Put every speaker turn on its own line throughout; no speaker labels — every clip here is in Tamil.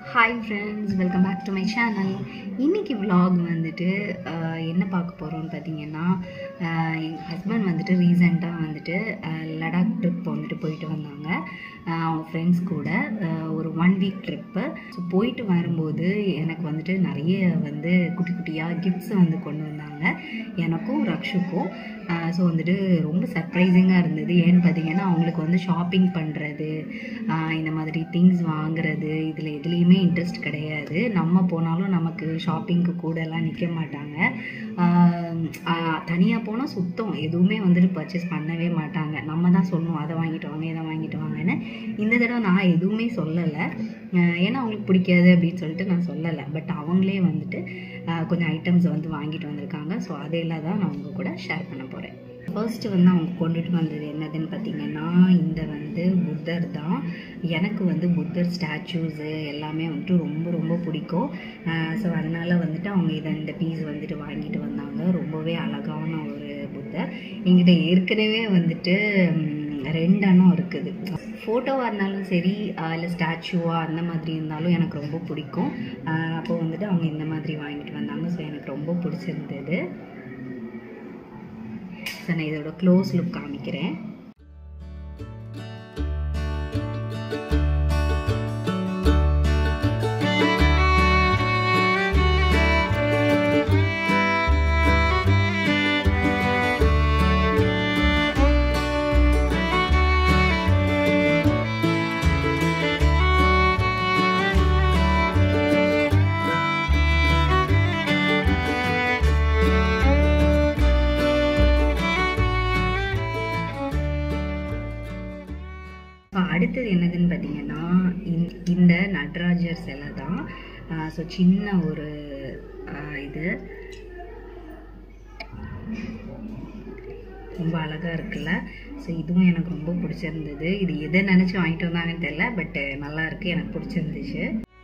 hi friends welcome back to my channel இன்றைக்கி vlog வந்துட்டு ஆஹ், என்ன பார்க்க போகிறோம்னு பார்த்தீங்கன்னா ஆஹ், எங்கள் ஹஸ்பண்ட் வந்துட்டு ரீசெண்டாக வந்துட்டு ஆஹ், லடாக் ட்ரிப் வந்துட்டு போயிட்டு வந்தாங்க ஆஹ், அவங்க ஃப்ரெண்ட்ஸ் கூட ஆஹ், ஒரு ஒன் வீக் ட்ரிப்பு ஸோ போயிட்டு வரும்போது எனக்கு வந்துட்டு நிறைய வந்து குட்டி குட்டியாக கிஃப்ட்ஸ் வந்து கொண்டு வந்தாங்க எனக்கும் ரக்ஷுக்கும் ஸோ வந்துட்டு ரொம்ப சர்ப்ரைசிங்காக இருந்தது ஏன்னு பார்த்தீங்கன்னா அவங்களுக்கு வந்து ஷாப்பிங் பண்ணுறது இந்த மாதிரி திங்ஸ் வாங்குறது இதில் எதுலேயுமே இன்ட்ரெஸ்ட் கிடையாது நம்ம போனாலும் நமக்கு ஷாப்பிங்க்கு கூடலாம் நிற்க மாட்டாங்க தனியாக போனால் சுத்தம் எதுவுமே வந்துட்டு பர்ச்சேஸ் பண்ணவே மாட்டாங்க நம்ம தான் சொல்லணும் அதை வாங்கிட்டு வாங்க இதை வாங்கிட்டு வாங்கன்னு இந்த தடவை நான் எதுவுமே சொல்லலை ஏன்னா அவங்களுக்கு பிடிக்காது அப்படின்னு சொல்லிட்டு நான் சொல்லலை பட் அவங்களே வந்துட்டு ஆஹ் கொஞ்சம் ஐட்டம்ஸ் வந்து வாங்கிட்டு வந்திருக்காங்க ஸோ அதையெல்லாம் தான் நான் உங்கள் கூட ஷேர் பண்ண போகிறேன் ஃபர்ஸ்ட்டு வந்து அவங்க கொண்டுட்டு வந்தது என்னதுன்னு பார்த்தீங்கன்னா இந்த வந்து புத்தர் தான் எனக்கு வந்து புத்தர் ஸ்டாச்சூஸு எல்லாமே வந்துட்டு ரொம்ப ரொம்ப பிடிக்கும் ஸோ அதனால் வந்துட்டு அவங்க இதை இந்த பீஸ் வந்துட்டு வாங்கிட்டு வந்தாங்க ரொம்பவே அழகான ஒரு புத்தர் எங்கிட்ட ஏற்கனவே வந்துட்டு ம், ரெண்டு அண்ணம் இருக்குது ஃபோட்டோவாக இருந்தாலும் சரி இல்லை ஸ்டாச்சுவாக அந்த மாதிரி இருந்தாலும் எனக்கு ரொம்ப பிடிக்கும் அப்போ வந்துட்டு அவங்க இந்த மாதிரி வாங்கிட்டு வந்தாங்க ஸோ எனக்கு ரொம்ப பிடிச்சிருந்தது ஸோ நான் இதோட க்ளோஸ் லுக் காமிக்கிறேன் இப்போ அடுத்தது என்னதுன்னு பார்த்தீங்கன்னா இந்த- இந்த நடராஜர் சிலை தான் ஸோ சின்ன ஒரு ஆஹ், இது ரொம்ப அழகாக இருக்குல்ல ஸோ இதுவும் எனக்கு ரொம்ப பிடிச்சிருந்தது இது எதை நினச்சி வாங்கிட்டு வந்தாங்கன்னு தெரியல பட் நல்லா இருக்கு எனக்கு பிடிச்சிருந்துச்சு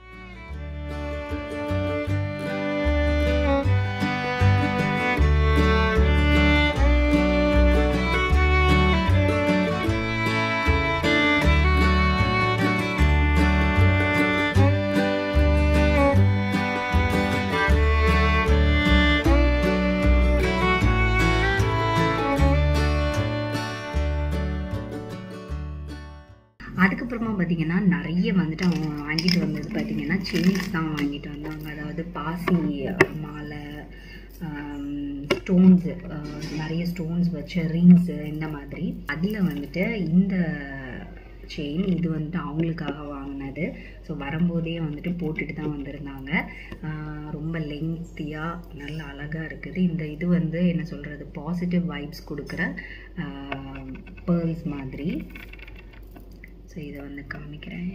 அதுக்கப்புறமா பார்த்தீங்கன்னா நிறைய வந்துட்டு அவங்க வாங்கிட்டு வந்தது பார்த்தீங்கன்னா செயின்ஸ் தான் வாங்கிட்டு வந்தாங்க அதாவது பாசி அஹ், மாலை ஸ்டோன்ஸு நிறைய ஸ்டோன்ஸ் வச்ச ரிங்ஸு இந்த மாதிரி அதில் வந்துட்டு இந்த செயின் இது வந்துட்டு அவங்களுக்காக வாங்கினது ஸோ வரும்போதே வந்துட்டு போட்டுட்டு தான் வந்திருந்தாங்க ஆஹ் ரொம்ப லெங்க்த்தியாக நல்ல அழகாக இருக்குது இந்த இது வந்து என்ன சொல்கிறது பாசிட்டிவ் வைப்ஸ் கொடுக்குற பேர்ல்ஸ் மாதிரி ஸோ இதை வந்து காமிக்கிறேன்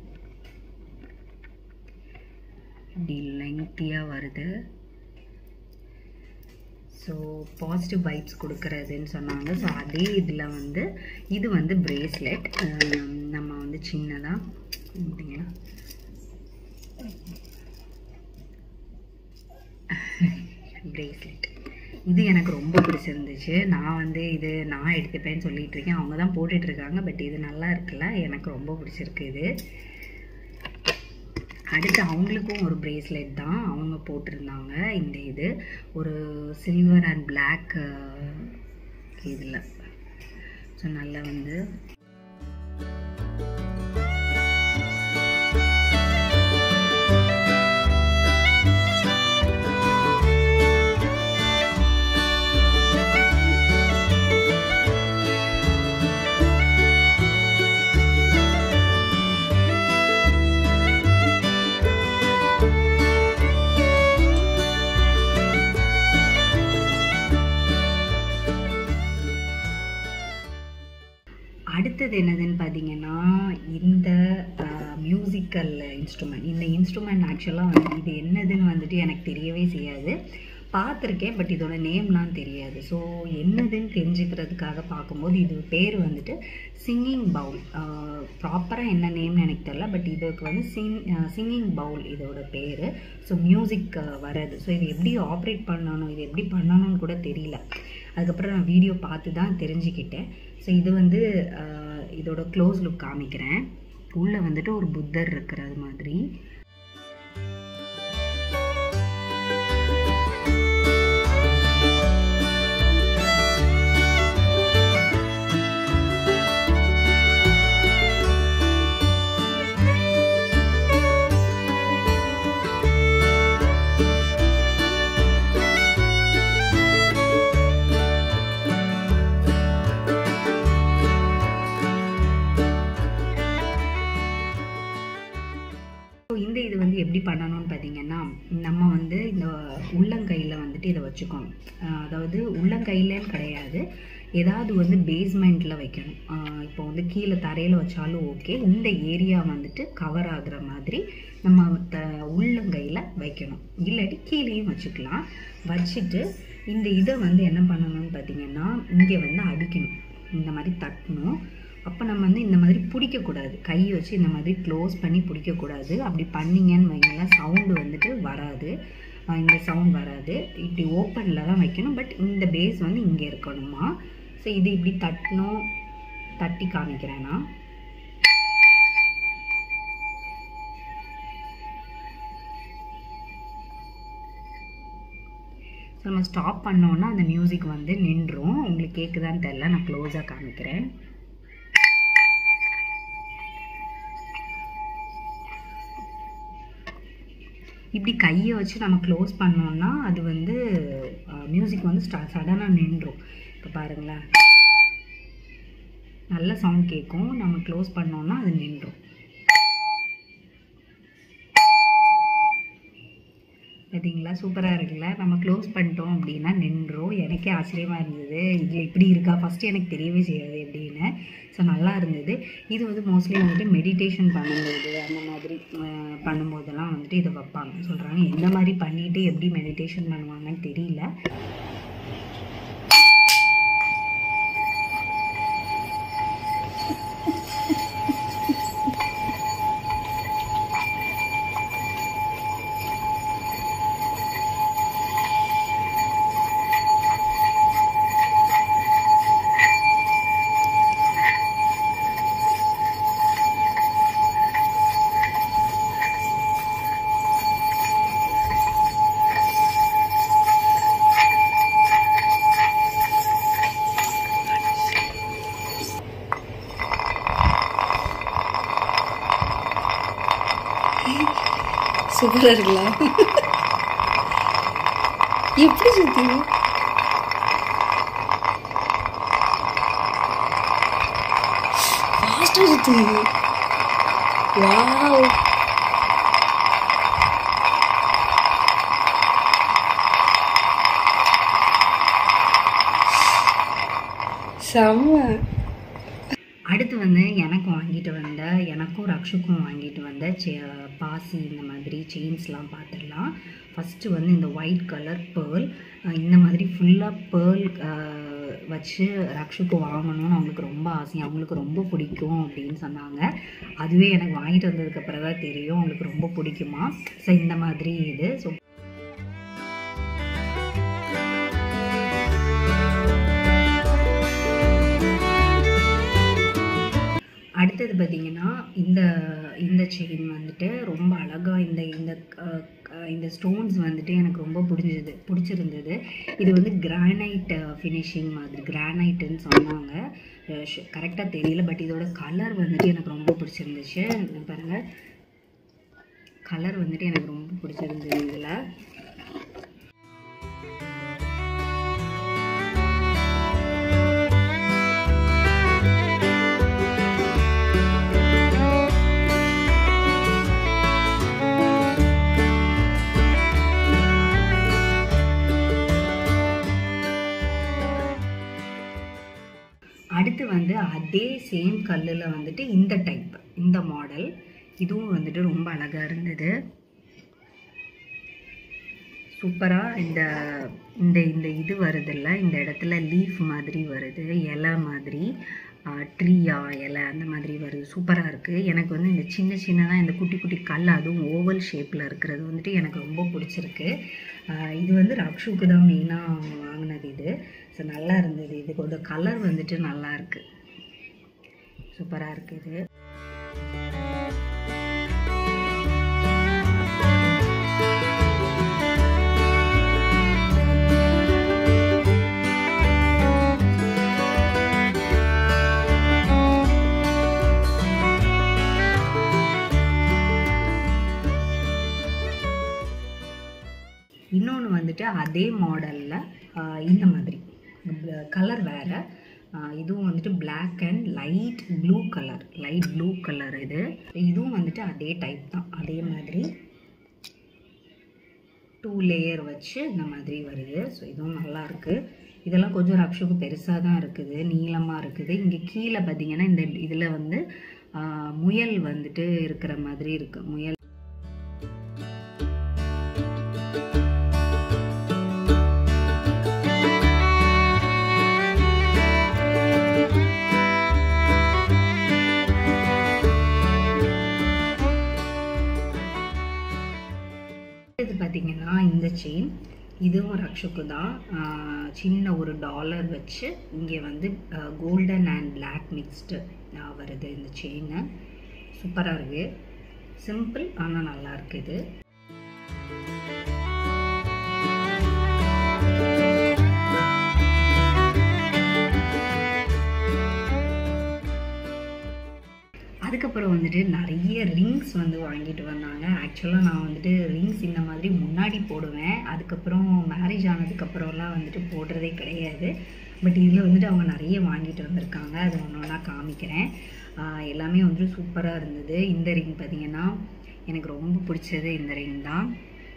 இப்படி லெங்க்த்தியாக வருது ஸோ பாசிட்டிவ் வைப்ஸ் கொடுக்கறதுன்னு சொன்னாங்க ஸோ அதே இதில் வந்து இது வந்து பிரேஸ்லெட் நம்ம வந்து சின்னதாக பார்த்தீங்கன்னா பிரேஸ்லெட் இது எனக்கு ரொம்ப பிடிச்சிருந்துச்சு நான் வந்து இது நான் எடுத்துப்பேன்னு சொல்லிட்டு இருக்கேன் அவங்க தான் போட்டுட்டு இருக்காங்க பட் இது நல்லா இருக்குல்ல எனக்கு ரொம்ப பிடிச்சிருக்கு இது அடுத்து அவங்களுக்கும் ஒரு பிரேஸ்லெட் தான் அவங்க போட்டிருந்தாங்க இந்த இது ஒரு சில்வர் அண்ட் பிளாக் இதில் ஸோ நல்லா வந்து அடுத்தது என்னதுன்னு பார்த்தீங்கன்னா இந்த மியூசிக்கல் இன்ஸ்ட்ருமெண்ட் இந்த இன்ஸ்ட்ருமெண்ட் ஆக்சுவலாக வந்து இது என்னதுன்னு வந்துட்டு எனக்கு தெரியவே செய்யாது பார்த்துருக்கேன் பட் இதோட நேம்லாம் தெரியாது ஸோ என்னதுன்னு தெரிஞ்சுக்கிறதுக்காக பார்க்கும்போது இது பேர் வந்துட்டு சிங்கிங் பவுல் ப்ராப்பராக என்ன நேம்னு எனக்கு தெரியல பட் இதுக்கு வந்து சிங் சிங்கிங் பவுல் இதோட பேர் ஸோ மியூசிக் வர்றது ஸோ இது எப்படி ஆப்ரேட் பண்ணணும் இது எப்படி பண்ணணும்னு கூட தெரியல அதுக்கப்புறம் நான் வீடியோ பார்த்து தான் தெரிஞ்சுக்கிட்டேன் ஸோ இது வந்து அஹ், இதோட க்ளோஸ் லுக் காமிக்கிறேன் உள்ளே வந்துட்டு ஒரு புத்தர் இருக்கிறது மாதிரி இந்த இது வந்து எப்படி பண்ணணும்னு பார்த்தீங்கன்னா நம்ம வந்து இந்த உள்ளங்கையில் வந்துட்டு இதை வச்சுக்கணும் ஆஹ் அதாவது உள்ளங்கையிலன்னு கிடையாது ஏதாவது வந்து பேஸ்மெண்ட்டில் வைக்கணும் ஆஹ் இப்போ வந்து கீழே தரையில் வச்சாலும் ஓகே இந்த ஏரியா வந்துட்டு கவர் ஆகுற மாதிரி நம்ம த உள்ளங்கையில் வைக்கணும் இல்லாட்டி கீழேயும் வச்சுக்கலாம் வச்சுட்டு இந்த இதை வந்து என்ன பண்ணணும்னு பார்த்தீங்கன்னா இங்கே வந்து அடிக்கணும் இந்த மாதிரி தட்டணும் அப்போ நம்ம வந்து இந்த மாதிரி பிடிக்கக்கூடாது கை வச்சு இந்த மாதிரி க்ளோஸ் பண்ணி பிடிக்கக்கூடாது அப்படி பண்ணீங்கன்னு வைங்களேன் சவுண்டு வந்துட்டு வராது ஆஹ் இந்த சவுண்ட் வராது இப்படி ஓப்பனில் தான் வைக்கணும் பட் இந்த பேஸ் வந்து இங்கே இருக்கணுமா ஸோ இது இப்படி தட்டணும் தட்டி காமிக்கிறேன் நான் ஸோ நம்ம ஸ்டாப் பண்ணோன்னா அந்த மியூசிக் வந்து நின்றும் உங்களுக்கு கேட்குதான்னு தெரில நான் க்ளோஸாக காமிக்கிறேன் இப்படி கையை வச்சு நம்ம க்ளோஸ் பண்ணோம்னா அது வந்து மியூசிக் வந்து ஸ்டா சடனாக நின்றும் இப்போ பாருங்களேன் நல்ல சவுண்ட் கேட்கும் நம்ம க்ளோஸ் பண்ணோம்னா அது நின்றும் பார்த்தீங்களா சூப்பராக இருக்குல்ல நம்ம க்ளோஸ் பண்ணிட்டோம் அப்படின்னா நின்றோம் எனக்கே ஆச்சரியமாக இருந்தது இதில் இப்படி இருக்கா ஃபஸ்ட்டு எனக்கு தெரியவே செய்யாது எப்படின்னு ஸோ நல்லா இருந்தது இது வந்து மோஸ்ட்லி வந்துட்டு மெடிடேஷன் பண்ணும்போது அந்த மாதிரி அஹ், பண்ணும்போதெல்லாம் வந்துட்டு இதை வைப்பாங்க சொல்கிறாங்க எந்த மாதிரி பண்ணிட்டு எப்படி மெடிடேஷன் பண்ணுவாங்கன்னு தெரியல
சூப்பராக இருக்குல்ல எப்படி சுத்தீங்க ஃபாஸ்ட்டாக சுற்றுங்க வாவ் செம்ம
அடுத்து வந்து எனக்கு வாங்கிட்டு வந்த எனக்கும் ரக்ஷுக்கும் வாங்கிட்டு வந்த செ- பாசி இந்த மாதிரி செயின்ஸ்லாம் பார்த்துடலாம் ஃபஸ்ட்டு வந்து இந்த ஒயிட் கலர் பேர்ல் இந்த மாதிரி ஃபுல்லாக பேர்ல் வச்சு ரக்ஷுக்கு வாங்கணும்னு அவங்களுக்கு ரொம்ப ஆசை அவங்களுக்கு ரொம்ப பிடிக்கும் அப்படின்னு சொன்னாங்க அதுவே எனக்கு வாங்கிட்டு வந்ததுக்கப்புறம் தான் தெரியும் அவங்களுக்கு ரொம்ப பிடிக்குமா ஸோ இந்த மாதிரி இது ஸோ அடுத்தது பார்த்தீங்கன்னா இந்த இந்த செயின் வந்துட்டு ரொம்ப அழகாக இந்த இந்த அஹ், அஹ், இந்த ஸ்டோன்ஸ் வந்துட்டு எனக்கு ரொம்ப பிடிச்சது பிடிச்சிருந்தது இது வந்து கிரானைட் ஃபினிஷிங் மாதிரி கிரானைட்டுன்னு சொன்னாங்க கரெக்டாக தெரியல பட் இதோட கலர் வந்துட்டு எனக்கு ரொம்ப பிடிச்சிருந்துச்சு இங்க பாருங்க கலர் வந்துட்டு எனக்கு ரொம்ப பிடிச்சிருந்தது இதில் அடுத்து வந்து அதே சேம் கல்லில் வந்துட்டு இந்த டைப் இந்த மாடல் இதுவும் வந்துட்டு ரொம்ப அழகாக இருந்தது சூப்பராக இந்த இந்த இந்த இது வருதுல்ல இந்த இடத்துல லீஃப் மாதிரி வருது இலை மாதிரி ட்ரீயா இலை அந்த மாதிரி வருது சூப்பராக இருக்குது எனக்கு வந்து இந்த சின்ன சின்னதாக இந்த குட்டி குட்டி கல் அதுவும் ஓவல் ஷேப்பில் இருக்கிறது வந்துட்டு எனக்கு ரொம்ப பிடிச்சிருக்கு ஆஹ் இது வந்து ரக்ஷுக்கு தான் மெயினாக வாங்கினது இது ஸோ நல்லா இருந்தது இது கொஞ்சம் கலர் வந்துட்டு நல்லா இருக்கு சூப்பராக இருக்குது இது இன்னொன்று வந்துட்டு அதே மாடலில் இந்த மாதிரி கலர் வேறு இதுவும் வந்துட்டு Black and light blue colour light blue colour இது இதுவும் வந்துட்டு அதே டைப் தான் அதே மாதிரி டூ லேயர் வச்சு இந்த மாதிரி வருது ஸோ இதுவும் நல்லா இருக்கு இதெல்லாம் கொஞ்சம் ரக்ஷுக்கு பெருசாக தான் இருக்குது நீளமாக இருக்குது இங்கே கீழே பார்த்தீங்கன்னா இந்த இதில் வந்து ஆ, முயல் வந்துட்டு இருக்கிற மாதிரி இருக்கு முயல் இது பார்த்தீங்கன்னா இந்த செயின் இதுவும் ரக்ஷுக்கு தான் ஆஹ் சின்ன ஒரு டாலர் வச்சு இங்கே வந்து கோல்டன் அண்ட் பிளாக் மிக்ஸ்டு வருது இந்த செயின் சூப்பராக இருக்கு சிம்பிள் ஆனால் நல்லா இருக்கு இது அதுக்கப்புறம் வந்துட்டு நிறைய ரிங்ஸ் வந்து வாங்கிட்டு வந்தாங்க ஆக்சுவலாக நான் வந்துட்டு ரிங்ஸ் இந்த மாதிரி முன்னாடி போடுவேன் அதுக்கப்புறம் மேரேஜ் ஆனதுக்கப்புறம்லாம் வந்துட்டு போடுறதே கிடையாது பட் இதில் வந்துட்டு அவங்க நிறைய வாங்கிட்டு வந்திருக்காங்க அது ஒன்று ஒன்றா காமிக்கிறேன் ஆஹ் எல்லாமே வந்துட்டு சூப்பராக இருந்தது இந்த ரிங் பார்த்தீங்கன்னா எனக்கு ரொம்ப பிடிச்சது இந்த ரிங் தான்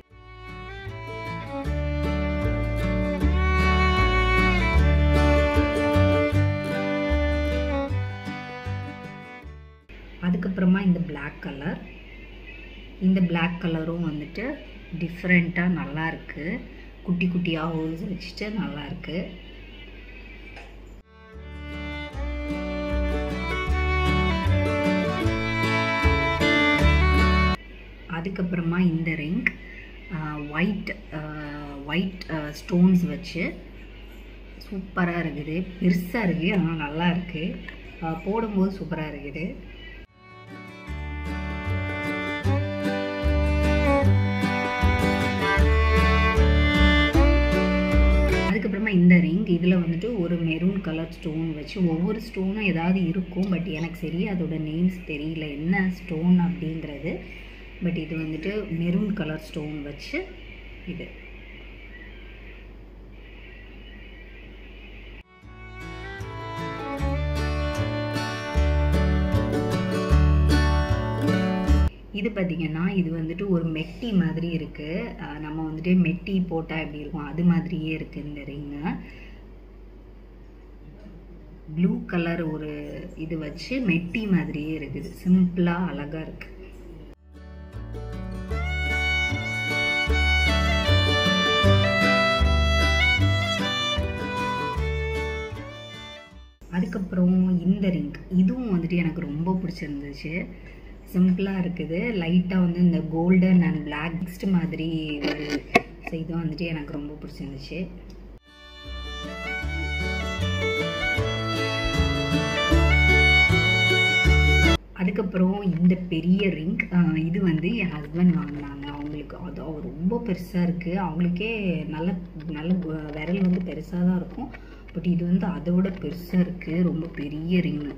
அதுக்கப்புறமா இந்த Black கலர் இந்த Black கலரும் வந்துட்டு டிஃப்ரெண்ட்டாக நல்லா இருக்கு குட்டி குட்டியாக ஹோல்ஸ் வச்சுட்டு நல்லா இருக்கு அதுக்கப்புறமா இந்த ரிங் ஒயிட் ஒயிட் ஸ்டோன்ஸ் வச்சு சூப்பராக இருக்குது பெருசாக இருக்குது ஆனால் நல்லா இருக்குது போடும்போது சூப்பராக இருக்குது அதுக்கப்புறமா இந்த ரிங் இதில் வந்துட்டு ஒரு மெரூன் கலர் ஸ்டோன் வச்சு ஒவ்வொரு ஸ்டோனும் ஏதாவது இருக்கும் பட் எனக்கு சரி அதோட நேம்ஸ் தெரியல என்ன ஸ்டோன் அப்படின்றது பட் இது வந்துட்டு மெரூன் கலர் ஸ்டோன் வச்சு இது இது பார்த்தீங்கன்னா இது வந்துட்டு ஒரு மெட்டி மாதிரி இருக்குது நம்ம வந்துட்டு மெட்டி போட்டால் எப்படி இருக்கும் அது மாதிரியே இருக்குது இந்த ரிங்கு ப்ளூ கலர் ஒரு இது வச்சு மெட்டி மாதிரியே இருக்குது சிம்பிளாக அழகாக இருக்குது அதுக்கப்புறம் இந்த ரிங் இதுவும் வந்துட்டு எனக்கு ரொம்ப பிடிச்சிருந்துச்சு சிம்பிளாக இருக்குது லைட்டாக வந்து இந்த கோல்டன் அண்ட் பிளாக் மிக்ஸ்டு மாதிரி வருது ஸோ இதுவும் வந்துட்டு எனக்கு ரொம்ப பிடிச்சிருந்துச்சு அதுக்கப்புறம் இந்த பெரிய ரிங் இது வந்து என் ஹஸ்பண்ட் வாங்கினாங்க அவங்களுக்கு அது அவ- ரொம்ப பெருசாக இருக்குது அவங்களுக்கே நல்ல நல்ல கு- விரல் வந்து பெருசாக தான் இருக்கும் பட் இது வந்து அதை விட பெருசாக இருக்குது ரொம்ப பெரிய ரிங்கு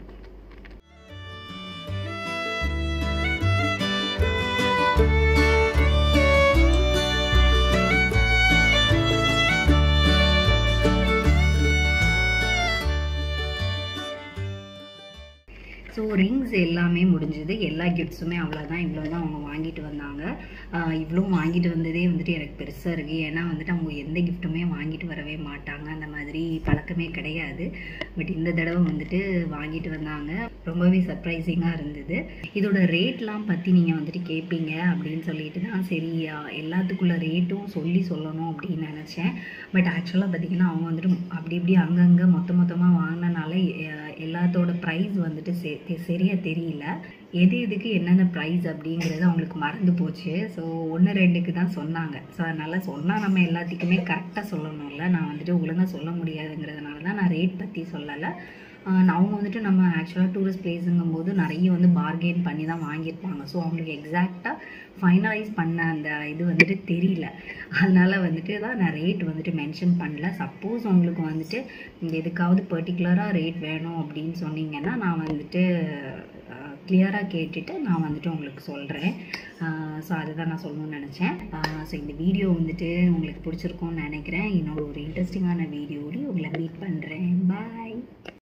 ஸோ ரிங்ஸ் எல்லாமே முடிஞ்சது எல்லா கிஃப்ட்ஸுமே அவ்வளோதான் இவ்வளோ தான் அவங்க வாங்கிட்டு வந்தாங்க ஆஹ் இவ்வளோ வாங்கிட்டு வந்ததே வந்துட்டு எனக்கு பெருசாக இருக்குது ஏன்னா வந்துட்டு அவங்க எந்த கிஃப்ட்டுமே வாங்கிட்டு வரவே மாட்டாங்க அந்த மாதிரி பழக்கமே கிடையாது பட் இந்த தடவை வந்துட்டு வாங்கிட்டு வந்தாங்க ரொம்பவே சர்ப்ரைசிங்காக இருந்தது இதோட ரேட்லாம் பற்றி நீங்கள் வந்துட்டு கேட்பீங்க அப்படின்னு சொல்லிட்டு தான் சரி ஆஹ் எல்லாத்துக்குள்ள ரேட்டும் சொல்லி சொல்லணும் அப்படின்னு நினச்சேன் பட் ஆக்சுவலாக பார்த்தீங்கன்னா அவங்க வந்துட்டு அப்படி இப்படி அங்கங்கே மொத்த மொத்தமாக வாங்கினனால எ- எல்லாத்தோட ப்ரைஸ் வந்துட்டு சே தெ- சரியா தெரியல எது எதுக்கு என்னென்ன ப்ரைஸ் அப்படிங்கிறது அவங்களுக்கு மறந்து போச்சு ஸோ ஒன்று ரெண்டுக்கு தான் சொன்னாங்க ஸோ அதனால் சொன்னால் நம்ம எல்லாத்துக்குமே கரெக்டாக சொல்லணும்ல நான் வந்துட்டு ஒழுங்காக சொல்ல முடியாதுங்கிறதுனால தான் நான் ரேட் பற்றி சொல்லலை ஆஹ் நான் அவங்க வந்துட்டு நம்ம ஆக்சுவலாக டூரிஸ்ட் பிளேஸுங்கும் போது நிறைய வந்து பார்கெயின் பண்ணி தான் வாங்கியிருப்பாங்க ஸோ அவங்களுக்கு எக்ஸாக்டாக ஃபைனலைஸ் பண்ண அந்த இது வந்துட்டு தெரியல அதனால வந்துட்டு தான் நான் ரேட் வந்துட்டு மென்ஷன் பண்ணல சப்போஸ் உங்களுக்கு வந்துட்டு எதுக்காவது பர்டிகுலராக ரேட் வேணும் அப்படின்னு சொன்னீங்கன்னா நான் வந்துட்டு கிளியராக கேட்டுட்டு நான் வந்துட்டு உங்களுக்கு சொல்கிறேன் ஸோ அதுதான் நான் சொல்லணும்னு நினச்சேன் ஸோ இந்த வீடியோ வந்துட்டு உங்களுக்கு பிடிச்சிருக்கும்னு நினைக்கிறேன் இன்னொரு ஒரு இன்ட்ரெஸ்டிங்கான வீடியோடையும் உங்களை மீட் பண்ணுறேன் பாய்